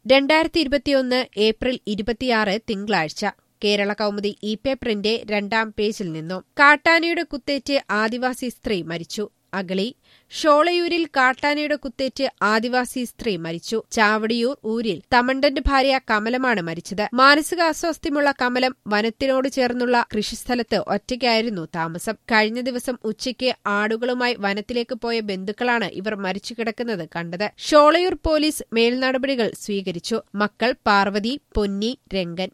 രണ്ടായിരത്തി ഇരുപത്തിയൊന്ന് ഏപ്രിൽ ഇരുപത്തിയാറ് തിങ്കളാഴ്ച കേരള കൗമുദി ഇ പേപ്പറിന്റെ രണ്ടാം പേജിൽ നിന്നും കാട്ടാനയുടെ കുത്തേറ്റ് ആദിവാസി സ്ത്രീ മരിച്ചു അഗളി ഷോളയൂരിൽ കാട്ടാനയുടെ കുത്തേറ്റ് ആദിവാസി സ്ത്രീ മരിച്ചു ചാവടിയൂർ ഊരിൽ തമണ്ടന്റെ ഭാര്യ കമലമാണ് മരിച്ചത് മാനസിക അസ്വാസ്ഥ്യമുള്ള കമലം വനത്തിനോട് ചേർന്നുള്ള കൃഷിസ്ഥലത്ത് ഒറ്റയ്ക്കായിരുന്നു താമസം കഴിഞ്ഞ ദിവസം ഉച്ചയ്ക്ക് ആടുകളുമായി വനത്തിലേക്ക് പോയ ബന്ധുക്കളാണ് ഇവർ മരിച്ചു കിടക്കുന്നത് കണ്ടത് ഷോളയൂർ പോലീസ് മേൽനടപടികൾ സ്വീകരിച്ചു മക്കൾ പാർവതി പൊന്നി രംഗൻ